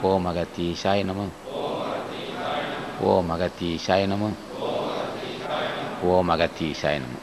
ஓம் அகத்தீசாய நம ஓம் அகத்தீசாய நம ஓம் அகத்தீசாய நம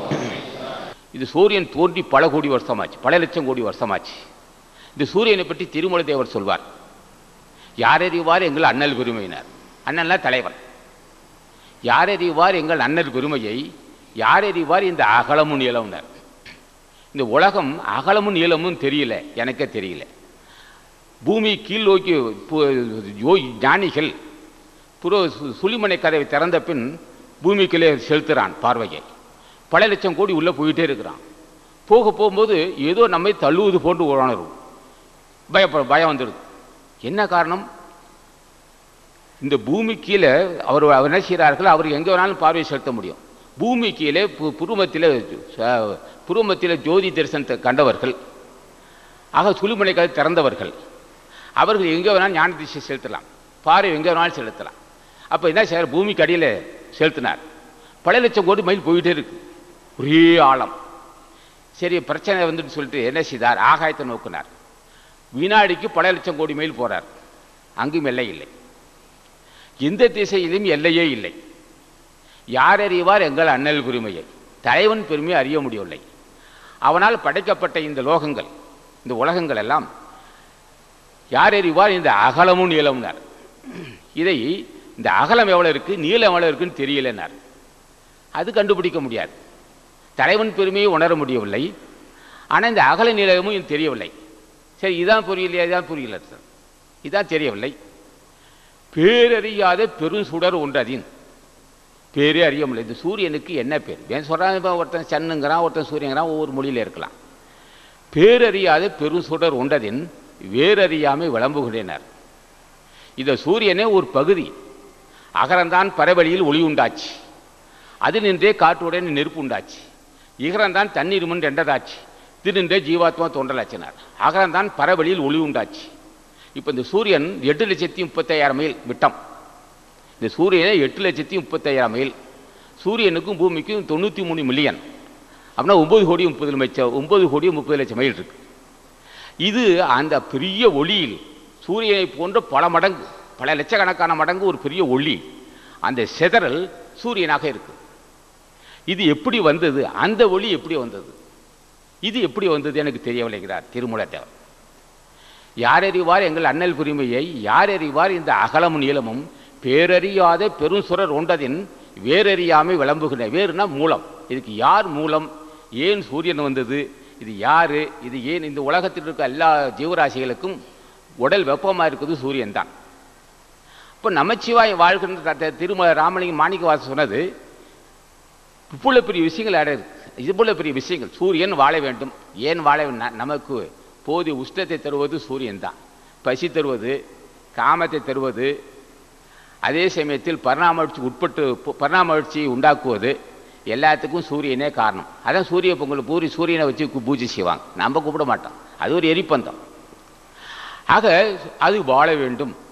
இது சூரியன் தோன்றி பல கோடி வருஷமாச்சு பல லட்சம் கோடி வருஷமாச்சு இந்த சூரியனை பற்றி திருமலை தேவர் சொல்வார் யாரறிவார் எங்கள் அண்ணல் பெருமையினர் அண்ணன்லாம் தலைவர் யாரறிவார் எங்கள் அண்ணல் பெருமையை யாரறிவார் இந்த அகலமும் நீளம்னர் இந்த உலகம் அகலமும் நீளமும் தெரியல எனக்கே தெரியல பூமி கீழ் நோக்கி பு- யோ- ஞானிகள் புற சு- சுழிமனை கதவை திறந்த பின் பூமிக்குள்ளே செலுத்துறான் பார்வையை பல லட்சம் கோடி உள்ளே போயிட்டே இருக்கிறான் போக போகும்போது ஏதோ நம்மை தள்ளுவது போன்று உணரும் பயப்ப பயம் வந்துடுது என்ன காரணம் இந்த பூமி கீழே அவர் அவர் என்ன செய்கிறார்கள் அவர் எங்கே வேணாலும் பார்வை செலுத்த முடியும் பூமி கீழே பு- புருமத்திலே ச- புருமத்திலே ஜோதி தரிசனத்தை கண்டவர்கள் ஆக சுழிமனை கதை திறந்தவர்கள் அவர்கள் எங்கே வேணாலும் ஞான திசை செலுத்தலாம் பார்வை எங்கே வேணாலும் செலுத்தலாம் அப்போ என்ன செய்யறார் பூமிக்கு அடியில் செலுத்தினார் பல லட்சம் கோடி மைல் போயிட்டே இருக்கு ஒரே ஆழம் சரி பிரச்சனை வந்துட்டு சொல்லிட்டு என்ன செய்தார் ஆகாயத்தை நோக்கினார் வினாடிக்கு பல லட்சம் கோடி மைல் போறார் அங்கும் எல்லை இல்லை எந்த திசையிலும் எல்லையே இல்லை யார் அறிவார் எங்கள் அண்ணல் பெருமையை தலைவன் பெருமையை அறிய முடியவில்லை அவனால் படைக்கப்பட்ட இந்த லோகங்கள் இந்த உலகங்கள் எல்லாம் யார் அறிவார் இந்த அகலமும் நீளம்னார் இதை இந்த அகலம் எவ்வளோ இருக்கு நீளம் எவ்வளோ இருக்குன்னு தெரியலன்னார் அது கண்டுபிடிக்க முடியாது தலைவன் பெருமையை உணர முடியவில்லை ஆனால் இந்த அகல நீளமும் எனக்கு தெரியவில்லை சரி இதான் புரியலையா இதான் புரியல சார் இதான் தெரியவில்லை பேரறியாத பெருஞ்சுடர் ஒன்றதின் பேரே அறிய முடியல இந்த சூரியனுக்கு என்ன பேர் ஏன் சொல்கிறான் இப்போ ஒருத்தன் சன்னுங்கிறான் ஒருத்தன் சூரியங்கிறான் ஒவ்வொரு மொழியில் இருக்கலாம் பேரறியாத பெருஞ்சுடர் ஒன்றதின் வேறறியாமை விளம்புகிறேனர் இந்த சூரியனே ஒரு பகுதி அகரந்தான் பரவெளியில் ஒளி உண்டாச்சு அது நின்றே காற்றுடன் நெருப்பு உண்டாச்சு இகரந்தான் தண்ணீர் முன் ரெண்டதாச்சு திருநின்றே ஜீவாத்மா தோன்றலாச்சினார் அகரந்தான் பரவெளியில் ஒளி உண்டாச்சு இப்போ இந்த சூரியன் எட்டு லட்சத்தி முப்பத்தையாயிரம் மைல் விட்டம் இந்த சூரியனே எட்டு லட்சத்தி முப்பத்தையாயிரம் மைல் சூரியனுக்கும் பூமிக்கும் தொண்ணூற்றி மூணு மில்லியன் அப்படின்னா ஒம்பது கோடி முப்பது லட்சம் ஒம்பது கோடி முப்பது லட்சம் மைல் இருக்கு இது அந்த பெரிய ஒளியில் சூரியனை போன்ற பல மடங்கு பல லட்சக்கணக்கான மடங்கு ஒரு பெரிய ஒளி அந்த சிதறல் சூரியனாக இருக்கு இது எப்படி வந்தது அந்த ஒளி எப்படி வந்தது இது எப்படி வந்தது எனக்கு தெரியவில்லைங்கிறார் திருமூலத்தேவர் யார் அறிவார் எங்கள் அண்ணல் பெருமையை யார் அறிவார் இந்த அகலமும் நீளமும் பேரறியாத பெருசுரர் ஒன்றதின் வேறறியாமை விளம்புகின்ற வேறுனா மூலம் இதுக்கு யார் மூலம் ஏன் சூரியன் வந்தது இது யாரு இது ஏன் இந்த உலகத்தில் இருக்க எல்லா ஜீவராசிகளுக்கும் உடல் வெப்பமாக இருக்குது சூரியன் தான் இப்போ நமச்சிவாய் வாழ்கின்ற த- திருமல ராமலிங்கம் மாணிக்கவாசன் சொன்னது இவ்வளோ பெரிய விஷயங்கள் அட இருக்கு இவ்வளோ பெரிய விஷயங்கள் சூரியன் வாழ வேண்டும் ஏன் வாழ வேண்டும்? ந- நமக்கு போதிய உஷ்ணத்தை தருவது சூரியன் தான் பசி தருவது காமத்தை தருவது அதே சமயத்தில் பரிணாம வளர்ச்சி உட்பட்டு பு- பரிணாம வளர்ச்சியை உண்டாக்குவது எல்லாத்துக்கும் சூரியனே காரணம் அதான் சூரிய பொங்கல் பூரி சூரியனை வச்சு கு- பூஜை செய்வாங்க நம்ம கூப்பிட மாட்டோம் அது ஒரு எரிப்பந்தம் ஆக அது வாழ வேண்டும்